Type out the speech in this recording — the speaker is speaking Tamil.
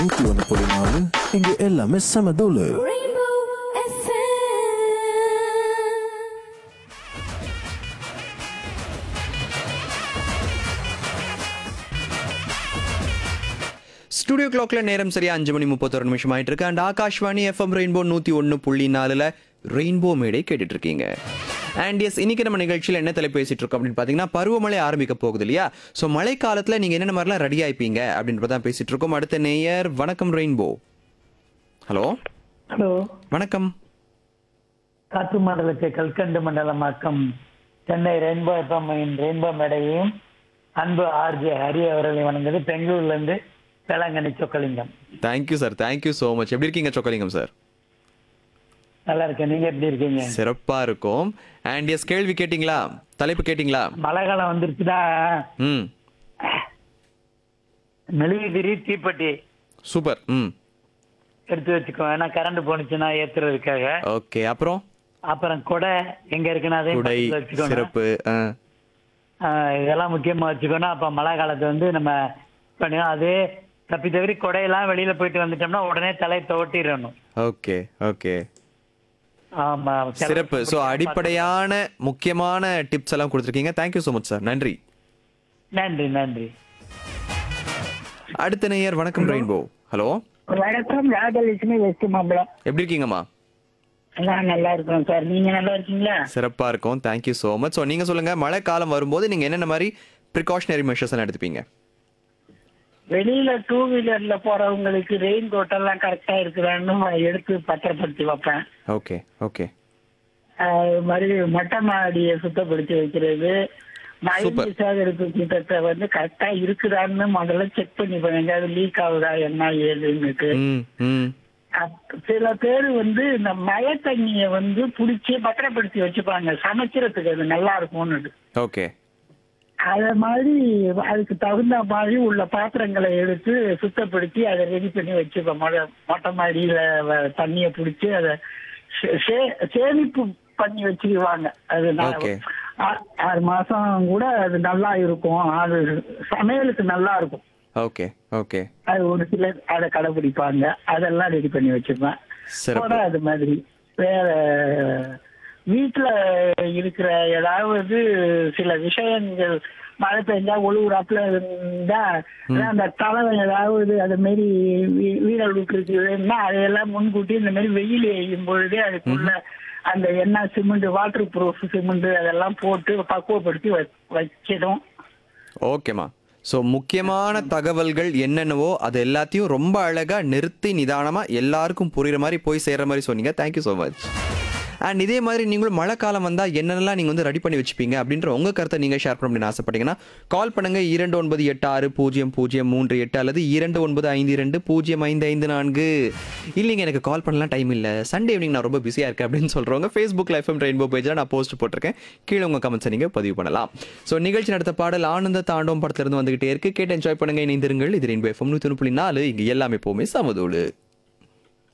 நூத்தி ஒன்று புள்ளி நாலு இங்க எல்லாமே செம தூளு Rainbow FM. ஸ்டுடியோ கிளாக்ல நேரம் சரியா அஞ்சு மணி முப்பத்தொரு நிமிஷம் ஆயிட்டு இருக்கு அண்ட் ஆகாஷ்வாணி எஃப்எம் ரெயின்போ நூத்தி ஒன்று புள்ளி நாலுல ரெயின்போ மேடை கேட்டுட்டு இருக்கீங்க அண்ட் எஸ் இன்னைக்கு நம்ம நிகழ்ச்சியில் என்ன தலை பேசிட்டு இருக்கோம் அப்படின்னு பார்த்தீங்கன்னா பருவமழை ஆரம்பிக்க போகுது இல்லையா ஸோ மழை காலத்தில் நீங்கள் என்னென்ன மாதிரிலாம் ரெடி ஆயிப்பீங்க அப்படின்றத தான் பேசிட்டு இருக்கோம் அடுத்த நேயர் வணக்கம் ரெயின்போ ஹலோ ஹலோ வணக்கம் காற்று மண்டலத்தை கல்கண்டு மண்டலமாக்கம் சென்னை ரெயின்போ எஃப்எம் ரெயின்போ மேடையையும் அன்பு ஆர்ஜே ஹரி அவர்களை வணங்குது பெங்களூர்ல இருந்து Velankanni Chokkalingam thank you sir thank you so much எப்படி இருக்கீங்க சொக்கலிங்கம் சார் நல்லா இருக்கேன் நீங்க எப்படி இருக்கீங்க சிறப்பா இருக்கும் அண்ட் எஸ் கேள்வி கேட்டிங்களா தலைப்பு கேட்டிங்களா மழை காலம் வந்துருச்சுன்னா ம் மெழுகுதிரி தீப்பெட்டி சூப்பர் ம் எடுத்து வச்சுக்கோ ஏன்னா கரண்ட் போனுச்சுன்னா ஏத்துறதுக்காக ஓகே அப்புறம் அப்புறம் கொடை எங்க இருக்குன்னா அதையும் குடை பக்கத்துல வச்சுக்கணும் சிறப்பு ஆ ஆஹ் இதெல்லாம் முக்கியமா வச்சுக்கணும் அப்ப மழை காலத்தை வந்து நம்ம பண்ணுவோம் அதே தப்பி தவிர கொடையெல்லாம் வெளியில போயிட்டு வந்துட்டோம்னா உடனே தலை தோட்டிடணும் ஓகே ஓகே ஆமா சிறப்பு ஸோ அடிப்படையான முக்கியமான டிப்ஸ் எல்லாம் கொடுத்துருக்கீங்க தேங்க்யூ ஸோ மச் சார் நன்றி நன்றி நன்றி அடுத்த நேயர் வணக்கம் ரெயின்போ ஹலோ வணக்கம் ராஜலட்சுமி வெஸ்ட் மாம்பலம் எப்படி இருக்கீங்கம்மா நான் நல்லா இருக்கேன் சார் நீங்க நல்லா இருக்கீங்களா சிறப்பா இருக்கும் தேங்க்யூ ஸோ மச் ஸோ நீங்க சொல்லுங்க மழை காலம் வரும்போது நீங்க என்னென்ன மாதிரி ப்ரிகாஷனரி மெஷர்ஸ் எல்லாம் எடுத்துப்பீங்க வெளியில டூ வீலர்ல போறவங்களுக்கு ரெயின் கோட் எல்லாம் கரெக்டா இருக்குதான்னு எடுத்து பத்திரப்படுத்தி வைப்பேன் ஓகே ஓகே அது மாதிரி மொட்டை மாடியை சுத்தப்படுத்தி வைக்கிறது Super. மழை சேகரிப்பு திட்டத்தை வந்து கரெக்டா இருக்குதான்னு முதல்ல செக் பண்ணி பண்ணுங்க அது லீக் ஆகுதா என்ன ஏதுன்னுட்டு ம் ம் அப்- சில பேர் வந்து இந்த மழை தண்ணிய வந்து புடிச்சு பத்திரப்படுத்தி வச்சுப்பாங்க சமைக்கிறதுக்கு அது நல்லா இருக்கும்னு ஓகே அத மாதிரி அதுக்கு தகுந்த மாதிரி உள்ள பாத்திரங்களை எடுத்து சுத்தப்படுத்தி அதை ரெடி பண்ணி வச்சுப்போம் மொத மொட்டை மாடியில வ- தண்ணிய புடிச்சு அதை சே- சே- சேமிப்பு பண்ணி வச்சுக்குவாங்க அது நா- Okay. ஆ- ஆறு மாசம் கூட அது நல்லா இருக்கும் அது சமையலுக்கு நல்லா இருக்கும் ஓகே ஓகே அது ஒரு சிலர் அதை கடைபிடிப்பாங்க அதெல்லாம் ரெடி பண்ணி வச்சுப்பேன் சிறப்பு. கூட அது மாதிரி வேற வீட்டுல இருக்கிற ஏதாவது சில விஷயங்கள் மழை பெஞ்சா ஒழுகுறாப்புல இருந்தா இல்ல அந்த தலை ஏதாவது அது மாதிரி வீ- வீரல் விட்டுருக்குதுன்னா அதையெல்லாம் முன்கூட்டி இந்த மாதிரி வெயில் எய்யும் பொழுதே அதுக்குள்ள அந்த எண்ணெய் சிமெண்ட் வாட்டர் ப்ரூஃப் சிமெண்ட் அதெல்லாம் போட்டு பக்குவப்படுத்தி வ- வைக்கணும் ஓகேம்மா ஸோ முக்கியமான தகவல்கள் என்னென்னவோ அது எல்லாத்தையும் ரொம்ப அழகா நிறுத்தி நிதானமா எல்லாருக்கும் புரியுற மாதிரி போய் சேர்ற மாதிரி சொன்னீங்க தேங்க்யூ ஸோ மச் அண்ட் இதே மாதிரி நீங்களும் மழை காலம் வந்தா என்னென்னலாம் நீங்க வந்து ரெடி பண்ணி வச்சுப்பீங்க அப்படின்ற உங்க கருத்தை நீங்க ஷேர் பண்ண அப்படின்னு ஆசைப்பட்டீங்கன்னா கால் பண்ணுங்க இரண்டு ஒன்பது எட்டு ஆறு பூஜ்ஜியம் பூஜ்ஜியம் மூன்று எட்டு அல்லது இரண்டு ஒன்பது ஐந்து இரண்டு பூஜ்ஜியம் ஐந்து ஐந்து நான்கு இல்லைங்க எனக்கு கால் பண்ணலாம் டைம் இல்லை சண்டே ஈவினிங் நான் ரொம்ப பிஸியாக இருக்கேன் அப்படின்னு சொல்றவங்க ஃபேஸ்புக் எஃப்எம் ரெயின்போ பேஜில் நான் போஸ்ட் போட்டிருக்கேன் கீழே உங்க கமெண்ட்ஸை நீங்க பதிவு பண்ணலாம் ஸோ நிகழ்ச்சி நடத்த பாடல் ஆனந்த தாண்டவம் படத்துல இருந்து வந்துகிட்டே இருக்கு கேட்டு என்ஜாய் பண்ணுங்க இணைந்திருங்கள் இது ரெயின்போ எஃப்எம் நூற்றி புள்ளி நாலு இங்க எல்லாமே எப்போவுமே சமதோடு